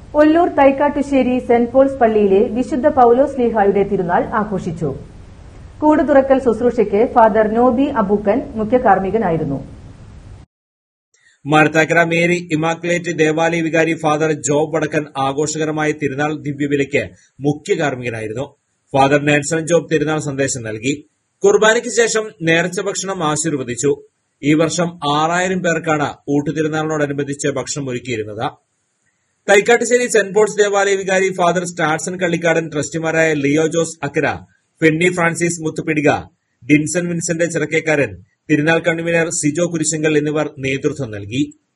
Ollur Thaikkattussery saint Paul's പള്ളിയിലെ വിശുദ്ധ പൌലോസ് ലീഹായുടെ തിരുനാൾ ആഘോഷിച്ചു കൂട് തുറക്കൽ ശുശ്രൂഷയ്ക്ക് ഫാദർ നോബി അബൂക്കൻ മുഖ്യ കാർമ്മികനായിരുന്നു മാരത്താക്കര മേരി ഇമാക്കുലേറ്റ് ദേവാലയ വികാരി ഫാദർ ജോബ് വടക്കൻ ആഘോഷകരമായ തിരുനാൾ ദിവ്യബലിക്ക് മുഖ്യ കാർമ്മികനായിരുന്നു ഫാദർ നെൽസൺ ജോബ് തിരുനാൾ സന്ദേശം നൽകി കുർബാനയ്ക്ക് ശേഷം നേർച്ച ഭക്ഷണം ആശീർവദിച്ചു ഈ വർഷം ആറായിരം പേർക്കാണ് ഊട്ടുതിരുനാളിനോടനുബന്ധിച്ച് ഭക്ഷണം ഒരുക്കിയിരുന്നത് തൈക്കാട്ടുശ്ശേരി സെന്റ് പോൾസ് ദേവാലയ വികാരി ഫാദർ സ്റ്റാർസൺ കള്ളിക്കാടൻ ട്രസ്റ്റിമാരായ Leo Jose Akkara Fenny Francis Muthupidika Dinson Vincent Chirakkekkaran തിരുനാൾ കൺവീനർ സിജോ കുരിശങ്കൽ എന്നിവർ നേതൃത്വം നൽകി